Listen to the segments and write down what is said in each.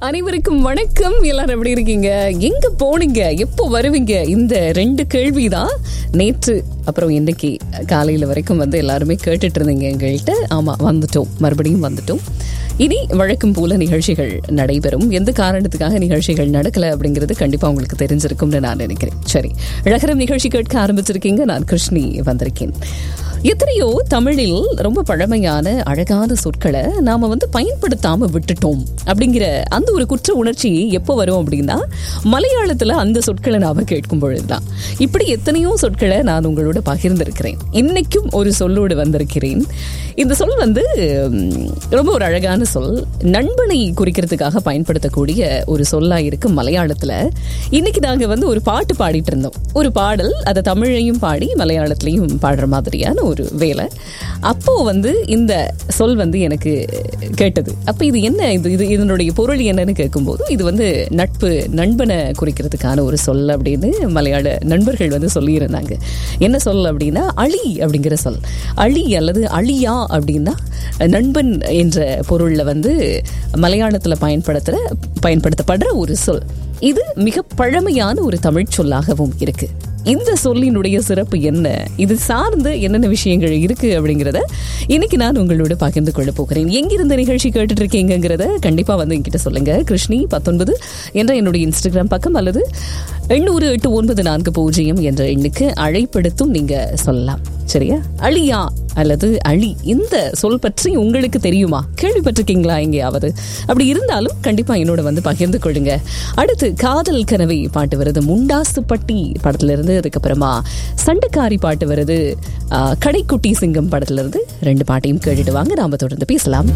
அனைவருக்கும் வணக்கம் எல்லாரும் எப்படி இருக்கீங்க எங்க போனீங்க எப்போ வருவீங்க இந்த ரெண்டு கேள்விதான் நேற்று அப்புறம் இன்னைக்கு காலையில வரைக்கும் வந்து எல்லாருமே கேட்டுட்டு இருந்தீங்க எங்கள்கிட்ட ஆமா வந்துட்டோம் மறுபடியும் வந்துட்டோம் இனி வழக்கம் போல நிகழ்ச்சிகள் நடைபெறும் எந்த காரணத்துக்காக நிகழ்ச்சிகள் நடக்கல அப்படிங்கிறது கண்டிப்பா உங்களுக்கு தெரிஞ்சிருக்கும்னு நான் நினைக்கிறேன் சரி அழகரம் நிகழ்ச்சி கேட்க ஆரம்பிச்சிருக்கீங்க நான் கிருஷ்ணி வந்திருக்கேன் எத்தனையோ தமிழில் ரொம்ப பழமையான அழகான சொற்களை நாம வந்து பயன்படுத்தாம விட்டுட்டோம் அப்படிங்கிற அந்த ஒரு குற்ற உணர்ச்சி எப்போ வரும் அப்படின்னா மலையாளத்துல அந்த சொற்களை நாம கேட்கும் பொழுதுதான் இப்படி எத்தனையோ சொற்களை நான் உங்களோட பகிர்ந்திருக்கிறேன் இன்னைக்கும் ஒரு சொல்லோடு வந்திருக்கிறேன் இந்த சொல் வந்து உம், ரொம்ப ஒரு அழகான சொல் நண்பனை குறிக்கிறதுக்காக பயன்படுத்தக்கூடிய ஒரு சொல்லா இருக்கு மலையாளத்துல இன்னைக்கு நாங்க வந்து ஒரு பாட்டு பாடிட்டு இருந்தோம் ஒரு பாடல் அதை தமிழையும் பாடி மலையாளத்திலையும் பாடுற மாதிரியான ஒரு வேலை அப்போ வந்து இந்த சொல் வந்து எனக்கு கேட்டது அப்ப இது என்ன இது இது இதனுடைய பொருள் என்னன்னு கேட்கும்போது இது வந்து நட்பு நண்பனை குறிக்கிறதுக்கான ஒரு சொல் அப்படின்னு மலையாள நண்பர்கள் வந்து சொல்லியிருந்தாங்க என்ன சொல் அப்படின்னா அழி அப்படிங்கிற சொல் அழி அல்லது அழியா அப்படின்னா நண்பன் என்ற பொருள்ல வந்து மலையாளத்துல பயன்படுத்துற பயன்படுத்தப்படுற ஒரு சொல் இது மிக பழமையான ஒரு தமிழ் சொல்லாகவும் இருக்கு இந்த சொல்லினுடைய சிறப்பு என்ன இது சார்ந்து என்னென்ன விஷயங்கள் இருக்கு அப்படிங்கிறத இன்னைக்கு நான் உங்களோட பகிர்ந்து கொள்ள போகிறேன் எங்கிருந்த நிகழ்ச்சி கேட்டுட்டு இருக்கீங்கிறத கண்டிப்பா வந்து என்கிட்ட சொல்லுங்க கிருஷ்ணி பத்தொன்பது என்ற என்னுடைய இன்ஸ்டாகிராம் பக்கம் அல்லது எண்ணூறு எட்டு ஒன்பது நான்கு பூஜ்ஜியம் என்ற எண்ணுக்கு அழைப்படுத்தும் நீங்க சொல்லலாம் சரியா அழியா அல்லது அழி இந்த சொல் பற்றி உங்களுக்கு தெரியுமா கேள்விப்பட்டிருக்கீங்களா எங்கேயாவது அப்படி இருந்தாலும் கண்டிப்பா என்னோட வந்து பகிர்ந்து கொள்ளுங்க அடுத்து காதல் கனவை பாட்டு வருது முண்டாசு பட்டி படத்துல இருந்து அதுக்கப்புறமா சண்டைக்காரி பாட்டு வருது ஆ, கடைக்குட்டி சிங்கம் படத்துல இருந்து ரெண்டு பாட்டையும் கேட்டுட்டு வாங்க நாம தொடர்ந்து பேசலாம்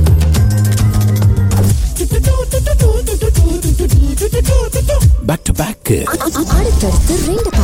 பேக் டு பேக் அடுத்தடுத்து ரெண்டு